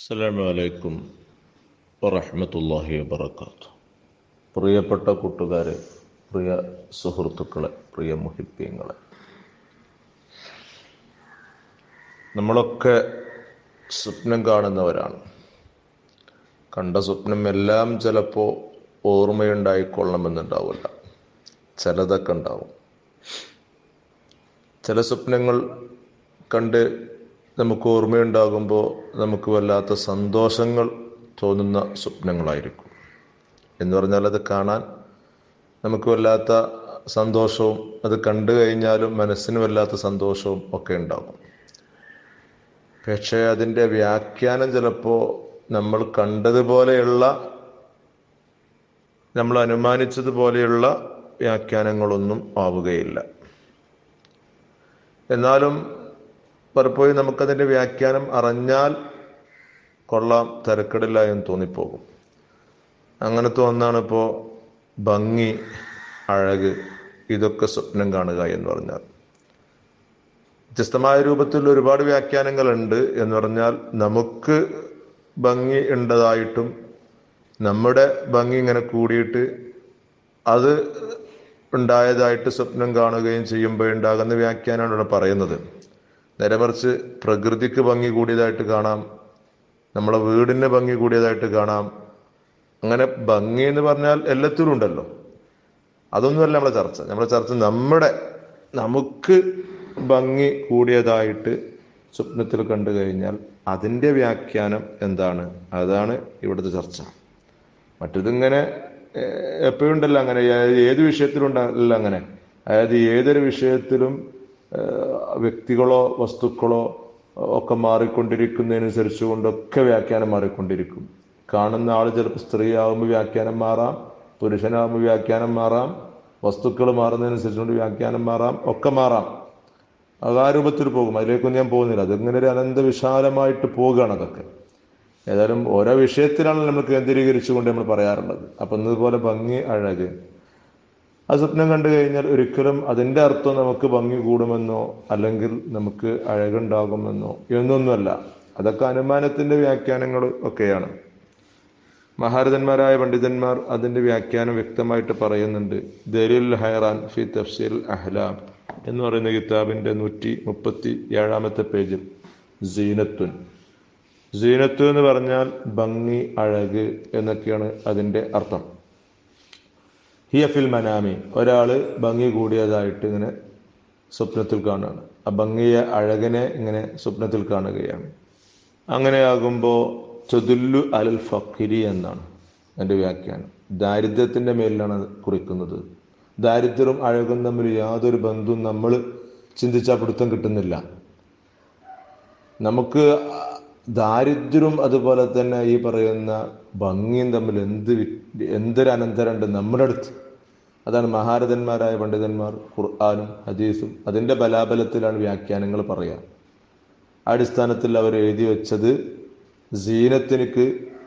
അസ്സലാമു അലൈക്കും വറഹ്മത്തുള്ളാഹി വബറകാത്തു പ്രിയപ്പെട്ട കൂട്ടുകാരെ പ്രിയ സുഹൃത്തുക്കളെ പ്രിയ മുഹിബ്യങ്ങളെ നമ്മളൊക്കെ സ്വപ്നം കാണുന്നവരാണ് കണ്ട സ്വപ്നം എല്ലാം ചിലപ്പോൾ ഓർമ്മയുണ്ടായിക്കൊള്ളണമെന്നുണ്ടാവില്ല ചിലതൊക്കെ ഉണ്ടാവും ചില സ്വപ്നങ്ങൾ കണ്ട് നമുക്ക് ഓർമ്മയുണ്ടാകുമ്പോൾ നമുക്ക് വല്ലാത്ത സന്തോഷങ്ങൾ തോന്നുന്ന സ്വപ്നങ്ങളായിരിക്കും എന്ന് പറഞ്ഞാൽ അത് കാണാൻ നമുക്ക് വല്ലാത്ത സന്തോഷവും അത് കണ്ടു കഴിഞ്ഞാലും മനസ്സിന് വല്ലാത്ത സന്തോഷവും ഒക്കെ ഉണ്ടാകും പക്ഷേ അതിൻ്റെ വ്യാഖ്യാനം ചിലപ്പോൾ നമ്മൾ കണ്ടതുപോലെയുള്ള നമ്മൾ അനുമാനിച്ചതുപോലെയുള്ള വ്യാഖ്യാനങ്ങളൊന്നും ആവുകയില്ല എന്നാലും പലപ്പോഴും നമുക്കതിൻ്റെ വ്യാഖ്യാനം അറിഞ്ഞാൽ കൊള്ളാം തിരക്കിടില്ല എന്ന് തോന്നിപ്പോകും അങ്ങനത്തെ ഒന്നാണ് ഇപ്പോൾ ഭംഗി അഴക് ഇതൊക്കെ സ്വപ്നം കാണുക എന്ന് പറഞ്ഞാൽ വ്യത്യസ്തമായ രൂപത്തിൽ ഒരുപാട് വ്യാഖ്യാനങ്ങളുണ്ട് എന്ന് പറഞ്ഞാൽ നമുക്ക് ഭംഗി ഉണ്ടതായിട്ടും നമ്മുടെ ഭംഗി ഇങ്ങനെ കൂടിയിട്ട് അത് ഉണ്ടായതായിട്ട് സ്വപ്നം കാണുകയും ചെയ്യുമ്പോൾ ഉണ്ടാകുന്ന വ്യാഖ്യാനമാണ് ഇവിടെ പറയുന്നത് നേരെ മറിച്ച് പ്രകൃതിക്ക് ഭംഗി കൂടിയതായിട്ട് കാണാം നമ്മളെ വീടിന് ഭംഗി കൂടിയതായിട്ട് കാണാം അങ്ങനെ ഭംഗി എന്ന് പറഞ്ഞാൽ എല്ലാത്തിലും ഉണ്ടല്ലോ അതൊന്നുമല്ല നമ്മളെ ചർച്ച നമ്മളെ ചർച്ച നമ്മുടെ നമുക്ക് ഭംഗി കൂടിയതായിട്ട് സ്വപ്നത്തിൽ കണ്ടു കഴിഞ്ഞാൽ അതിൻ്റെ വ്യാഖ്യാനം എന്താണ് അതാണ് ഇവിടുത്തെ ചർച്ച മറ്റതിങ്ങനെ എപ്പോഴും ഉണ്ടല്ലോ അങ്ങനെ ഏത് വിഷയത്തിലും ഉണ്ടല്ലോ അങ്ങനെ അതായത് ഏതൊരു വിഷയത്തിലും വ്യക്തികളോ വസ്തുക്കളോ ഒക്കെ മാറിക്കൊണ്ടിരിക്കുന്നതിനനുസരിച്ച് കൊണ്ടൊക്കെ വ്യാഖ്യാനം മാറിക്കൊണ്ടിരിക്കും കാണുന്ന ആൾ ചിലപ്പോൾ സ്ത്രീ ആകുമ്പോൾ വ്യാഖ്യാനം മാറാം പുരുഷനാകുമ്പോൾ വ്യാഖ്യാനം മാറാം വസ്തുക്കൾ മാറുന്നതിനനുസരിച്ചുകൊണ്ട് വ്യാഖ്യാനം മാറാം ഒക്കെ മാറാം അത് ആ രൂപത്തിൽ പോകും അതിലേക്കൊന്നും ഞാൻ പോകുന്നില്ല അതിങ്ങനെ ഒരു അനന്ത വിശാലമായിട്ട് പോവുകയാണ് അതൊക്കെ ഏതായാലും ഓരോ വിഷയത്തിലാണ് നമ്മൾ കേന്ദ്രീകരിച്ചുകൊണ്ട് നമ്മൾ പറയാറുള്ളത് അപ്പം ഇന്നതുപോലെ ഭംഗി അഴക് ആ സ്വപ്നം കണ്ടു കഴിഞ്ഞാൽ ഒരിക്കലും അതിൻ്റെ അർത്ഥം നമുക്ക് ഭംഗി കൂടുമെന്നോ അല്ലെങ്കിൽ നമുക്ക് അഴകുണ്ടാകുമെന്നോ എന്നൊന്നുമല്ല അതൊക്കെ അനുമാനത്തിന്റെ വ്യാഖ്യാനങ്ങൾ ഒക്കെയാണ് മഹാരഥന്മാരായ പണ്ഡിതന്മാർ അതിന്റെ വ്യാഖ്യാനം വ്യക്തമായിട്ട് പറയുന്നുണ്ട് ദലിൽ ഹൈറാൻ ഫി തഫ്സീൽ അഹ്ലാം എന്ന് പറയുന്ന കിതാബിന്റെ നൂറ്റി മുപ്പത്തി ഏഴാമത്തെ പേജിൽ സീനത്തുൻ സീനത്തു എന്ന് പറഞ്ഞാൽ ഭംഗി അഴക് എന്നൊക്കെയാണ് അതിന്റെ അർത്ഥം ഹിയഫിൽ മനാമി ഒരാള് ഭംഗി കൂടിയതായിട്ട് ഇങ്ങനെ സ്വപ്നത്തിൽ കാണുകയാണ് ആ ഭംഗിയെ അഴകനെ ഇങ്ങനെ സ്വപ്നത്തിൽ കാണുകയാണ് അങ്ങനെയാകുമ്പോൾ ചതുല്ലു അലൽ ഫക്കിരി എന്നാണ് എൻ്റെ വ്യാഖ്യാനം ദാരിദ്ര്യത്തിൻ്റെ മേലിലാണ് കുറിക്കുന്നത് ദാരിദ്ര്യവും അഴകും തമ്മിൽ യാതൊരു ബന്ധവും നമ്മൾ ചിന്തിച്ചാൽ പിടുത്തം കിട്ടുന്നില്ല നമുക്ക് ദാരിദ്ര്യവും അതുപോലെ തന്നെ ഈ പറയുന്ന ഭംഗിയും തമ്മിൽ എന്ത് എന്തൊരു അനന്തരമുണ്ട് നമ്മുടെ അടുത്ത് അതാണ് മഹാരഥന്മാരായ പണ്ഡിതന്മാർ ഖുർആാനും ഹദീസും അതിൻ്റെ ബലാബലത്തിലാണ് വ്യാഖ്യാനങ്ങൾ പറയുക അടിസ്ഥാനത്തിൽ അവർ എഴുതി വെച്ചത് സീനത്തിനിക്ക്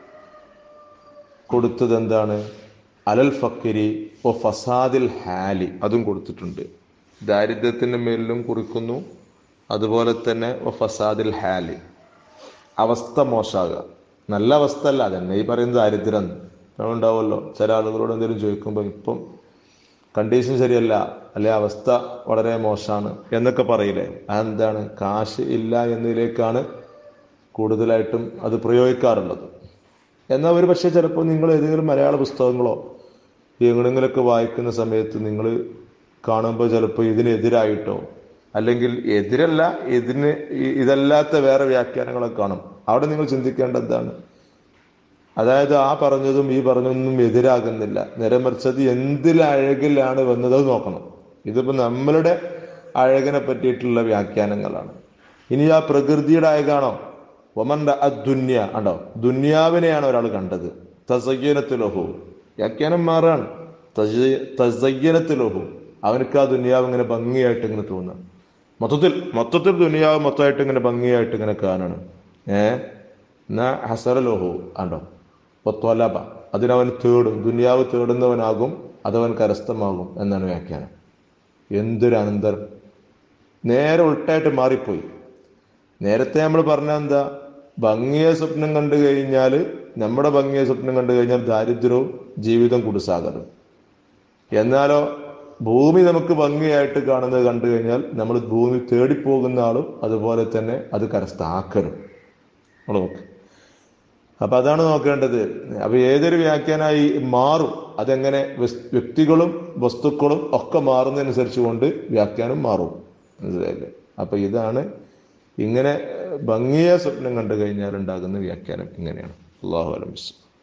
കൊടുത്തത് എന്താണ് അലൽ ഫക്കിരി ഒ ഫസാദിൽ ഹാലി അതും കൊടുത്തിട്ടുണ്ട് ദാരിദ്ര്യത്തിൻ്റെ മേലിലും കുറിക്കുന്നു അതുപോലെ തന്നെ ഒ ഫസാദിൽ ഹാലി അവസ്ഥ മോശമാകുക നല്ല അവസ്ഥ അല്ല അതന്നെ ഈ പറയുന്നത് ദാരിദ്ര്യം ഉണ്ടാവുമല്ലോ ചില ആളുകളോട് എന്തെങ്കിലും ചോദിക്കുമ്പോൾ ഇപ്പം കണ്ടീഷൻ ശരിയല്ല അല്ലെ അവസ്ഥ വളരെ മോശമാണ് എന്നൊക്കെ പറയില്ലേ അതെന്താണ് കാശ് ഇല്ല എന്നതിലേക്കാണ് കൂടുതലായിട്ടും അത് പ്രയോഗിക്കാറുള്ളത് എന്നാൽ ഒരു പക്ഷേ ചിലപ്പോൾ നിങ്ങൾ ഏതെങ്കിലും മലയാള പുസ്തകങ്ങളോ എങ്ങനെങ്കിലൊക്കെ വായിക്കുന്ന സമയത്ത് നിങ്ങൾ കാണുമ്പോൾ ചിലപ്പോൾ ഇതിനെതിരായിട്ടോ അല്ലെങ്കിൽ എതിരല്ല ഇതിന് ഇതല്ലാത്ത വേറെ വ്യാഖ്യാനങ്ങളൊക്കെ കാണും അവിടെ നിങ്ങൾ ചിന്തിക്കേണ്ട എന്താണ് അതായത് ആ പറഞ്ഞതും ഈ പറഞ്ഞതൊന്നും എതിരാകുന്നില്ല നിരമറിച്ചത് എന്തിൽ അഴകിലാണ് വന്നത് നോക്കണം ഇതിപ്പോ നമ്മളുടെ അഴകിനെ പറ്റിയിട്ടുള്ള വ്യാഖ്യാനങ്ങളാണ് ഇനി ആ പ്രകൃതിയുടെ അഴകാണോ ഒമന്റെ അദ്ദുന്യ ഉണ്ടോ ദുന്യാവിനെയാണ് ഒരാൾ കണ്ടത് തസയ്യനത്തിലൊഹു വ്യാഖ്യാനം മാറാണ് തസയ്യനത്തിലൊഹു അവനക്ക് ആ ദുന്യാവ് ഇങ്ങനെ ഭംഗിയായിട്ട് ഇങ്ങനെ തോന്നുക മൊത്തത്തിൽ മൊത്തത്തിൽ ദുനിയാവ് മൊത്തമായിട്ട് ഇങ്ങനെ ഭംഗിയായിട്ട് ഇങ്ങനെ കാണണം ഏ എന്നാ ഹസറലോഹു ആണ്ടോ ഒത്തൊലബ അതിനവൻ തേടും ദുനിയാവ് തേടുന്നവനാകും അതവൻ കരസ്ഥമാകും എന്നാണ് വ്യാഖ്യാനം എന്തൊരു അനന്തരം നേരെ ഉൾട്ടായിട്ട് മാറിപ്പോയി നേരത്തെ നമ്മൾ പറഞ്ഞ എന്താ ഭംഗിയെ സ്വപ്നം കണ്ടു കഴിഞ്ഞാൽ നമ്മുടെ ഭംഗിയെ സ്വപ്നം കണ്ടു കഴിഞ്ഞാൽ ദാരിദ്ര്യവും ജീവിതം കുടുസാകരും എന്നാലോ ഭൂമി നമുക്ക് ഭംഗിയായിട്ട് കാണുന്നത് കണ്ടു കഴിഞ്ഞാൽ നമ്മൾ ഭൂമി തേടിപ്പോകുന്ന ആളും അതുപോലെ തന്നെ അത് കരസ്ഥാക്കരും നമ്മൾ നോക്ക് അപ്പൊ അതാണ് നോക്കേണ്ടത് അപ്പൊ ഏതൊരു വ്യാഖ്യാനായി മാറും അതെങ്ങനെ വസ്- വ്യക്തികളും വസ്തുക്കളും ഒക്കെ മാറുന്നതനുസരിച്ച് കൊണ്ട് വ്യാഖ്യാനം മാറും മനസ്സിലായില്ലേ അപ്പൊ ഇതാണ് ഇങ്ങനെ ഭംഗിയെ സ്വപ്നം കണ്ടു കഴിഞ്ഞാൽ ഉണ്ടാകുന്ന വ്യാഖ്യാനം ഇങ്ങനെയാണ് അള്ളാഹു അലമിസ്